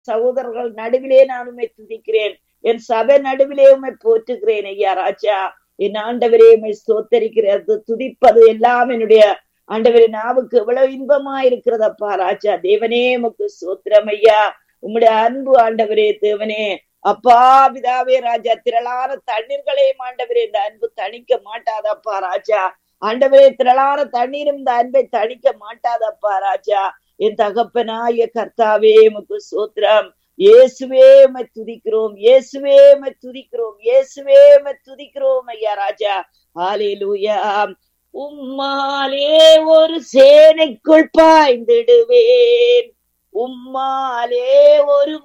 சகோதரர்கள் நடுவிலே நான் உண்மை துதிக்கிறேன் என் சபை நடுவிலே உண்மை போற்றுகிறேன் ஐயா ராஜா என் ஆண்டவரே உண்மை ஸ்தோத்தரிக்கிறது துதிப்பது எல்லாம் என்னுடைய ஆண்டவரே நாவுக்கு எவ்வளவு இன்பமா இருக்கிறதப்பா ராஜா தேவனே உமக்கு சோத்திரம் ஐயா உம்முடைய அன்பு ஆண்டவரே தேவனே அப்பா பிதாவே ராஜா திரளான தண்ணீர்களையும் ஆண்டவரே இந்த அன்பு தணிக்க மாட்டாதப்பா ராஜா ஆண்டவரே திரளான தண்ணீரும் இந்த அன்பை தணிக்க மாட்டாதப்பா ராஜா என் தகப்பனாய கர்த்தாவே உமக்கு சோத்திரம் இயேசுவே மை துதிக்கிறோம் இயேசுவே மை துதிக்கிறோம் இயேசுவே மை துதிக்கிறோம் ஐயா ராஜா ஹalleluya உம்மாலே ஒரு சேனைக்குள் பாய்ந்திடுவேன் உம்மாலே ஒரு